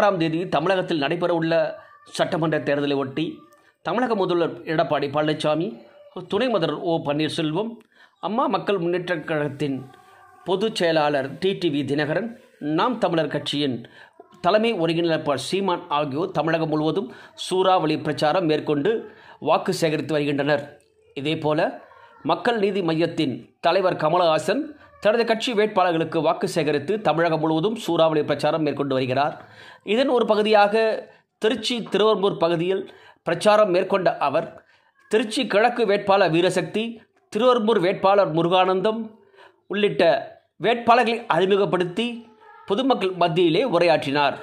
ஆறாம் தேதி தமிழகத்தில் நடைபெறவுள்ள சட்டமன்ற தேர்தலை ஒட்டி தமிழக முதல்வர் எடப்பாடி பழனிசாமி துணை முதல்வர் ஓ பன்னீர்செல்வம் அம்மா மக்கள் முன்னேற்றக் கழகத்தின் பொதுச் செயலாளர் டிடிவி தினகரன் நாம் தமிழர் கட்சியின் தலைமை ஒருங்கிணைப்பாளர் சீமான் ஆகியோர் தமிழகம் முழுவதும் சூறாவளி பிரச்சாரம் மேற்கொண்டு வாக்கு சேகரித்து வருகின்றனர் இதேபோல மக்கள் நீதி மையத்தின் தலைவர் கமலஹாசன் தனது கட்சி வேட்பாளர்களுக்கு வாக்கு சேகரித்து தமிழகம் முழுவதும் சூறாவளி பிரச்சாரம் மேற்கொண்டு வருகிறார் இதன் ஒரு பகுதியாக திருச்சி திருவெரும்பூர் பகுதியில் பிரச்சாரம் மேற்கொண்ட அவர் திருச்சி கிழக்கு வேட்பாளர் வீரசக்தி திருவெரும்பூர் வேட்பாளர் முருகானந்தம் உள்ளிட்ட வேட்பாளர்களை அறிமுகப்படுத்தி பொதுமக்கள் மத்தியிலே உரையாற்றினார்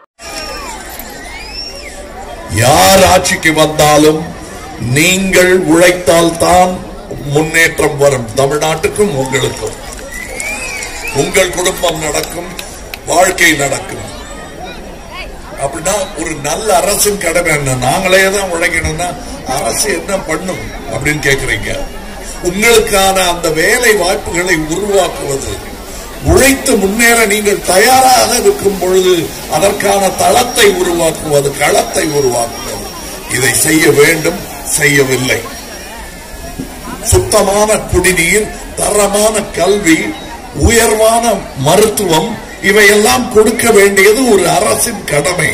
யார் ஆட்சிக்கு வந்தாலும் நீங்கள் உழைத்தால் தான் முன்னேற்றம் வரும் தமிழ்நாட்டுக்கும் உங்களுக்கும் உங்கள் குடும்பம் நடக்கும் வாழ்க்கை நடக்கும் அப்படின்னா ஒரு நல்ல அரசின் கடமை என்ன நாங்களே தான் உழைக்கணும்னா அரசு என்ன பண்ணும் அப்படின்னு கேக்குறீங்க உங்களுக்கான அந்த வேலை வாய்ப்புகளை உருவாக்குவது உழைத்து முன்னேற நீங்கள் தயாராக இருக்கும் பொழுது அதற்கான தளத்தை உருவாக்குவது களத்தை உருவாக்குவது இதை செய்ய வேண்டும் செய்யவில்லை சுத்தமான குடிநீர் தரமான கல்வி உயர்வான மருத்துவம் இவையெல்லாம் கொடுக்க வேண்டியது ஒரு அரசின் கடமை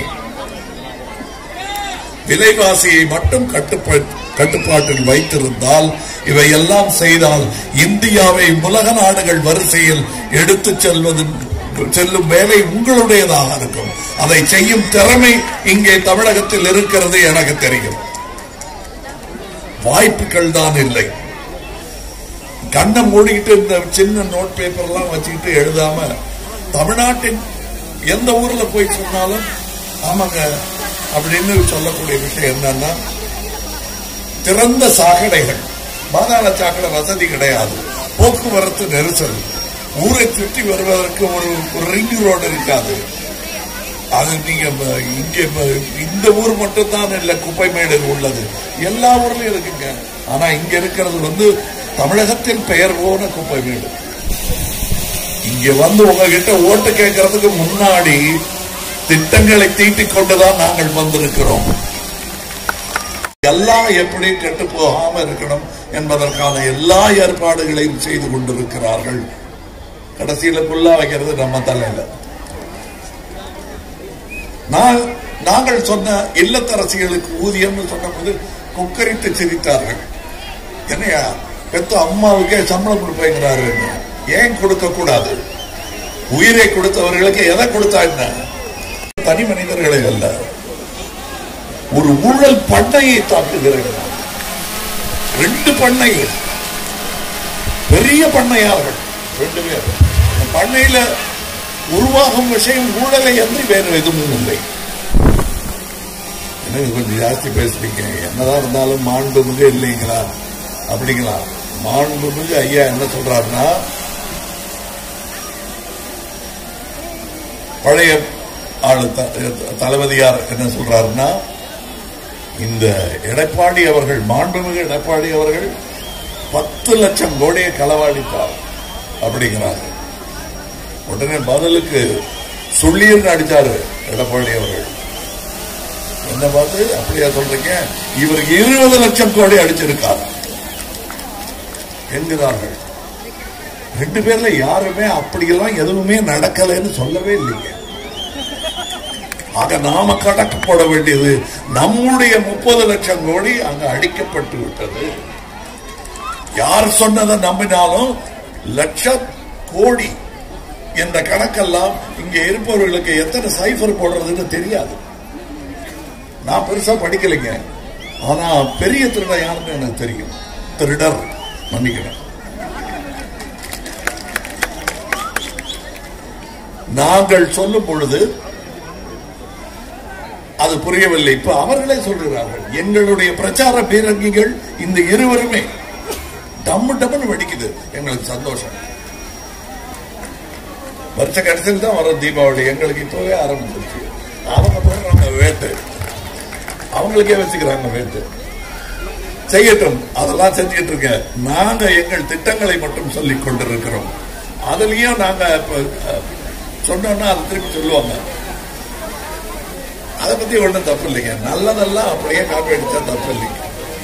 விலைவாசியை மட்டும் கட்டுப்பா- கட்டுப்பாட்டில் வைத்திருந்தால் இவையெல்லாம் செய்தால் இந்தியாவை உலக நாடுகள் வரிசையில் எடுத்துச் செல்வது செல்லும் வேலை உங்களுடையதாக இருக்கும் அதை செய்யும் திறமை இங்கே தமிழகத்தில் இருக்கிறது எனக்கு தெரியும் வாய்ப்புகள் தான் இல்லை கண்ணை மூடிக்கிட்டு இந்த சின்ன நோட் பேப்பர்லாம் வச்சுக்கிட்டு எழுதாம தமிழ்நாட்டின் எந்த ஊர்ல போய் சொன்னாலும் ஆமாங்க அப்படின்னு சொல்லக்கூடிய விஷயம் என்னன்னா திறந்த சாக்கடைகள் பாதாள சாக்கடை வசதி கிடையாது போக்குவரத்து நெரிசல் ஊரை சுற்றி வருவதற்கு ஒரு ஒரு ரிங் ரோடு இருக்காது அது நீங்க ம- இங்க ம- இந்த ஊர் மட்டும் தான் இல்ல குப்பை மேடு உள்ளது எல்லா ஊர்லயும் இருக்குங்க ஆனா இங்க இருக்கிறது வந்து தமிழகத்தின் பெயர் போன குப்பை மேடு இங்க வந்து உங்ககிட்ட ஓட்டு கேட்கறதுக்கு முன்னாடி திட்டங்களை தீட்டிக் கொண்டுதான் நாங்கள் வந்திருக்கிறோம் எல்லாம் எப்படி கெட்டு போகாம இருக்கணும் என்பதற்கான எல்லா ஏற்பாடுகளையும் செய்து கொண்டிருக்கிறார்கள் கடைசியில புல்லா வைக்கிறது நம்ம தலையில நான் நாங்கள் சொன்ன இல்லத்தரசிகளுக்கு ஊதியம்னு சொன்னபோது கொக்கரித்து சிரித்தார்கள் என்னையா பெத்த அம்மாவுக்கே சம்பளம் கொடுப்பேங்கிறாரு ஏன் கொடுக்க கூடாது உயிரை கொடுத்தவர்களுக்கு எதை கொடுத்தா என்ன தனி மனிதர்களை அல்ல ஒரு ஊழல் பண்ணையை தாக்குகிறேன் ரெண்டு பண்ணை பெரிய பண்ணையார்கள் ரெண்டு பேர் அந்த பண்ணையில உருவாகும் விஷயம் ஊழலை என்று வேறு எதுவும் இல்லை எனக்கு கொஞ்சம் ஜாஸ்தி பேசுறீங்க என்னதான் இருந்தாலும் மாண்புமிகு இல்லைங்களா அப்படிங்களா மாண்புமிகு ஐயா என்ன சொல்றாருன்னா பழைய ஆளு த- தளபதியார் என்ன சொல்றாருன்னா இந்த எடப்பாடி அவர்கள் மாண்புமிகு எடப்பாடி அவர்கள் பத்து லட்சம் கோடியை களவாடிப்பார் அப்படிங்கிறாரு உடனே பதிலுக்கு சுள்ளீர்னு அடிச்சாரு எடப்பாடி அவர்கள் என்ன பார்த்து அப்படியா சொல்றீங்க இவர் இருபது லட்சம் கோடி அடிச்சிருக்கார் என்கிறார்கள் ரெண்டு பேர்ல யாருமே அப்படியெல்லாம் எதுவுமே நடக்கலைன்னு சொல்லவே இல்லைங்க ஆக நாம கணக்கு போட வேண்டியது நம்முடைய முப்பது லட்சம் கோடி அங்க அடிக்கப்பட்டு விட்டது யார் சொன்னதை நம்பினாலும் லட்சம் கோடி என்ற கணக்கெல்லாம் இங்க இருப்பவர்களுக்கு எத்தனை சைஃபர் போடுறதுன்னு தெரியாது நான் பெருசா படிக்கலைங்க ஆனா பெரிய திருடன் யாருன்னு எனக்கு தெரியும் திருடர் மன்னிக்கிறேன் நாங்கள் சொல்லும் பொழுது அது புரியவில்லை இப்ப அவர்களே சொல்கிறார்கள் எங்களுடைய பிரச்சார பீரங்கிகள் இந்த இருவருமே டம்மு டம்முன்னு வெடிக்குது எங்களுக்கு சந்தோஷம் வருஷ கடைசியில் தான் வரும் தீபாவளி எங்களுக்கு இப்பவே ஆரம்பிச்சிருச்சு அவங்க போடுறாங்க வேட்டு அவங்களுக்கே வச்சுக்கிறாங்க வேட்டு செய்யட்டும் அதெல்லாம் செஞ்சுட்டு இருக்க நாங்க எங்கள் திட்டங்களை மட்டும் சொல்லிக் கொண்டிருக்கிறோம் அதுலயும் நாங்க இப்ப, அஹ், சொன்னோம்னா அதை திருப்பி சொல்லுவாங்க அதை பத்தி ஒண்ணும் தப்பு இல்லைங்க நல்லதெல்லாம் அப்படியே காப்பி அடிச்சா தப்பு இல்லைங்க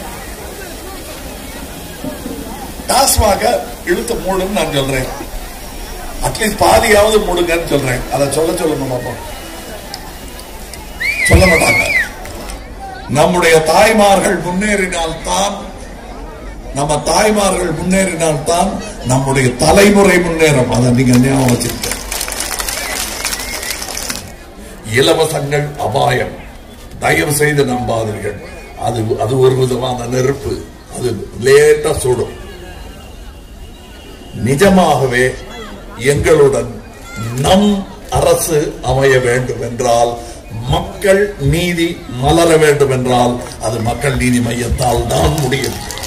டாஸ்மாக இழுத்து மூடுன்னு நான் சொல்றேன் அட்லீஸ்ட் பாதியாவது மூடுங்கன்னு சொல்றேன் அதை சொல்ல சொல்லுங்க பாப்போம் சொல்ல மாட்டாங்க நம்முடைய தாய்மார்கள் முன்னேறினால்தான் நம்ம தாய்மார்கள் முன்னேறினால்தான் நம்முடைய தலைமுறை முன்னேறும் அதை நீங்க ஞாபகம் வச்சிருக்க இலவசங்கள் அபாயம் தயவு செய்து நம்பாதீர்கள் அது அது ஒரு விதமான நெருப்பு அது லேட்டா சுடும் நிஜமாகவே எங்களுடன் நம் அரசு அமைய வேண்டும் என்றால் மக்கள் நீதி மலர வேண்டும் என்றால் அது மக்கள் நீதி மையத்தால் தான் முடியும்